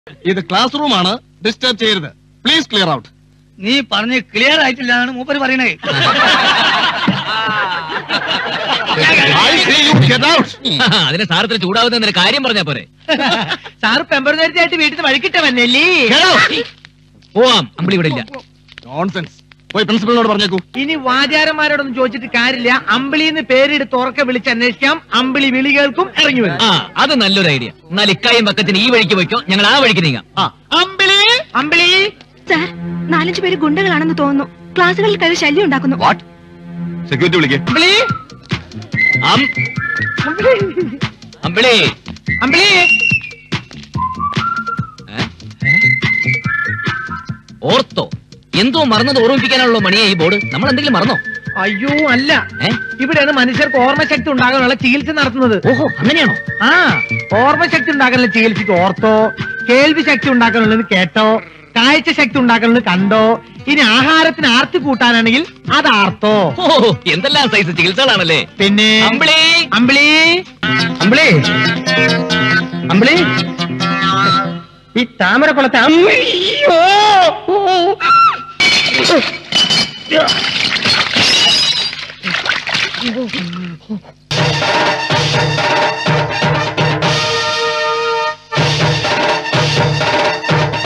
ഇത് class room ആണ് disturb ചെയ്യരുത് പ്ലീസ് ക്ലിയർ ഔട്ട് നീ പറഞ്ഞ് ക്ലിയർ ആയിട്ടില്ല എന്നാണ് മൂപ്പര് പറയണേ I say you get out അതിന് സാറത്തിന് ചൂടാവുന്ന കാര്യം പറഞ്ഞാ പോരെ സാറ് പെമ്പറുന്നേരത്തായിട്ട് വീട്ടിൽ നിന്ന് വഴിക്കിട്ടവന്നല്ലേ പോവാം അമ്പിളി ഇവിടെ ഇല്ല നോൺസെൻസ് പോയി പ്രിൻസിപ്പലിനോട് പറഞ്ഞേക്കൂ ഇനി വാചാരന്മാരോടൊന്നും ചോദിച്ചിട്ട് കാര്യമില്ല അമ്പിളിന്ന് പേരെടുത്ത് ഉറക്കെ വിളിച്ച് അന്വേഷിക്കാം അമ്പിളി വിളി കേൾക്കും ഇറങ്ങി വരും ആ അത് നല്ലൊരു ഐഡിയ എന്നാൽ ഇക്കായും പക്കത്തിന് ഈ വഴിക്ക് വയ്ക്കോ ഞങ്ങൾ ആ വഴിക്ക് നീങ്ങാം അമ്പിളി അമ്പിളി സാർ നാലഞ്ചു പേര് ഗുണ്ടകളാണെന്ന് തോന്നുന്നു ക്ലാസ്സുകളിൽ കയറി ശല്യം ഉണ്ടാക്കുന്നു വാട്ട് സെക്യൂരിറ്റി വിളിക്കേ അമ്പിളി അം- അമ്പിളി അമ്പിളി ഏ? ഓർത്തോ എന്തോ മറന്നത് ഓർമ്മിപ്പിക്കാനുള്ള മണിയെ ഈ ബോർഡ് നമ്മൾ എന്തെങ്കിലും മറന്നോ അയ്യോ അല്ല ഏ? ഇവിടെയാണ് മനുഷ്യർക്ക് ഓർമ്മശക്തി ഉണ്ടാകാനുള്ള ചികിത്സ നടത്തുന്നത് ഓഹോ അങ്ങനെയാണോ ആ ഓർമ്മശക്തി ഉണ്ടാക്കാനുള്ള ചികിത്സയ്ക്ക് ഓർത്തോ കേൾവി ശക്തി ഉണ്ടാക്കാനുള്ളത് കേട്ടോ കാഴ്ച ശക്തി ഉണ്ടാക്കാനുള്ളത് കണ്ടോ ഇനി ആഹാരത്തിന് ആർത്തി കൂട്ടാനാണെങ്കിൽ അത് ആർത്തോ ഓ എന്തെല്ലാം സൈസ് ചികിത്സകളാണല്ലേ പിന്നെ അമ്പിളി അമ്പിളി അമ്പിളി അമ്പിളി ഈ താമരക്കുളത്തെ അമ്മയ്യോ